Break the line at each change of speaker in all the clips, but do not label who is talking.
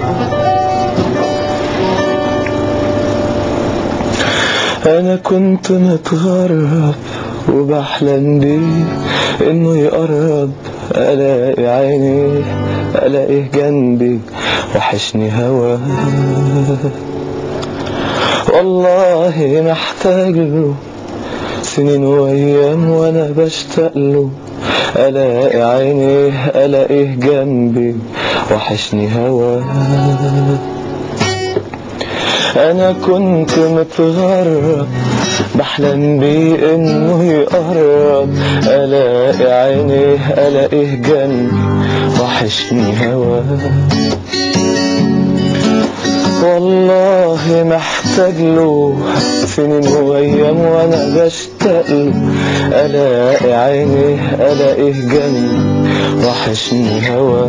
أنا كنت متغرب وبحلم بيه إنه يقرب ألاقي عينيه ألاقيه جنبي وحشني هواه والله محتاج له سنين وأيام وأنا بشتاق له ألاقي عينيه ألاقيه جنبي وحشني هواه أنا كنت متغرب بحلم بيه إنه يقرب ألاقي عينيه ألاقيه جنبي وحشني هواه والله محتاج له سنين وأيام وأنا بشتاق له ألاقي عينيه ألاقيه جنبي وحشني هواه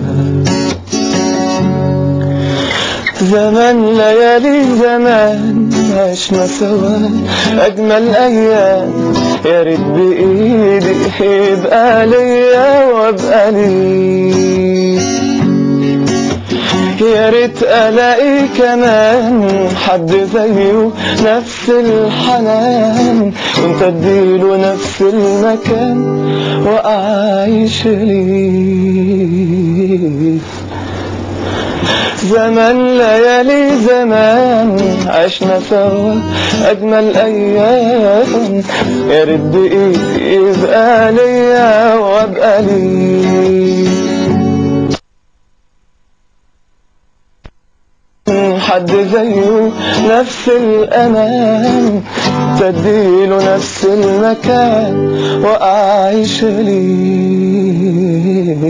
زمان ليالي زمان عشنا سوا أجمل أيام يا ريت بإيدي يبقى ليا وأبقى ليك يا ريت ألاقي كمان حد زيه نفس الحنان وانت اديله نفس المكان وأعيش ليه زمان ليالي زمان عشنا سوا أجمل أيام يا ريت بإيدي يبقى ليا وأبقى ليك حد زيه نفس الأمان تديله نفس المكان وأعيش ليه